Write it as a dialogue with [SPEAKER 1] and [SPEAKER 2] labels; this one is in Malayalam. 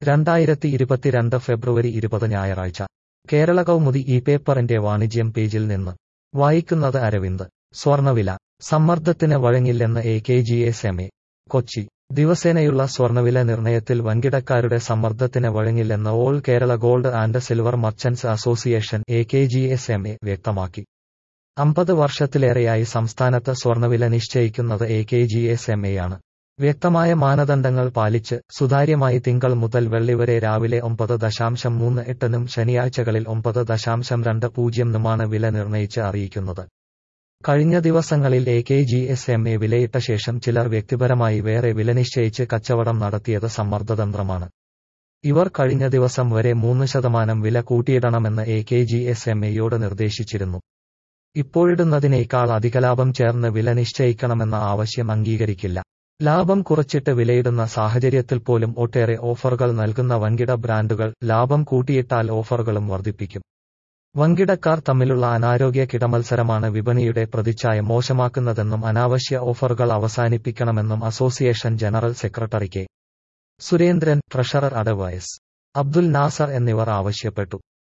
[SPEAKER 1] രണ്ടായിരത്തി ഇരുപത്തിരണ്ട് ഫെബ്രുവരി ഇരുപത് ഞായറാഴ്ച കേരള കൗമുദി ഈ പേപ്പറിന്റെ വാണിജ്യം പേജിൽ നിന്ന് വായിക്കുന്നത് അരവിന്ദ് സ്വർണവില സമ്മർദ്ദത്തിന് വഴങ്ങില്ലെന്ന് A K G S M A Kochi ദിവസേനയുള്ള സ്വർണവില നിർണയത്തിൽ വൻകിടക്കാരുടെ സമ്മർദ്ദത്തിന് വഴങ്ങില്ലെന്ന് all Kerala gold and silver merchants association A K G S M A വ്യക്തമാക്കി അമ്പത് വർഷത്തിലേറെയായി സംസ്ഥാനത്ത് സ്വർണവില നിശ്ചയിക്കുന്നത് A K G S M എയാണ് വ്യക്തമായ മാനദണ്ഡങ്ങൾ പാലിച്ച് സുതാര്യമായി തിങ്കൾ മുതൽ വെള്ളി വരെ രാവിലെ ഒമ്പത് ദശാംശം മൂന്ന് എട്ടിനും ശനിയാഴ്ചകളിൽ ഒമ്പത് ദശാംശം രണ്ട് പൂജ്യംനുമാണ് വില നിർണയിച്ച് അറിയിക്കുന്നത് കഴിഞ്ഞ ദിവസങ്ങളിൽ A K G S M A വിലയിട്ട ശേഷം ചിലർ വ്യക്തിപരമായി വേറെ വില നിശ്ചയിച്ച് കച്ചവടം നടത്തിയത് സമ്മർദ്ദതന്ത്രമാണ് ഇവർ കഴിഞ്ഞ ദിവസം വരെ മൂന്ന് ശതമാനം വില കൂട്ടിയിടണമെന്ന് A K G S M എയോട് നിർദ്ദേശിച്ചിരുന്നു ഇപ്പോഴിടുന്നതിനേക്കാൾ അധിക ലാഭം ചേർന്ന് വില നിശ്ചയിക്കണമെന്ന ആവശ്യം അംഗീകരിക്കില്ല ലാഭം കുറച്ചിട്ട് വിലയിടുന്ന സാഹചര്യത്തിൽ പോലും ഒട്ടേറെ ഓഫറുകൾ നൽകുന്ന വൻകിട ബ്രാൻഡുകൾ ലാഭം കൂട്ടിയിട്ടാൽ ഓഫറുകളും വർദ്ധിപ്പിക്കും വൻകിടക്കാർ തമ്മിലുള്ള അനാരോഗ്യ കിടമത്സരമാണ് വിപണിയുടെ പ്രതിച്ഛായ മോശമാക്കുന്നതെന്നും അനാവശ്യ ഓഫറുകൾ അവസാനിപ്പിക്കണമെന്നും association general secretary K Surendran treasurer അഡവൈസ് അബ്ദുൽ നാസർ എന്നിവർ ആവശ്യപ്പെട്ടു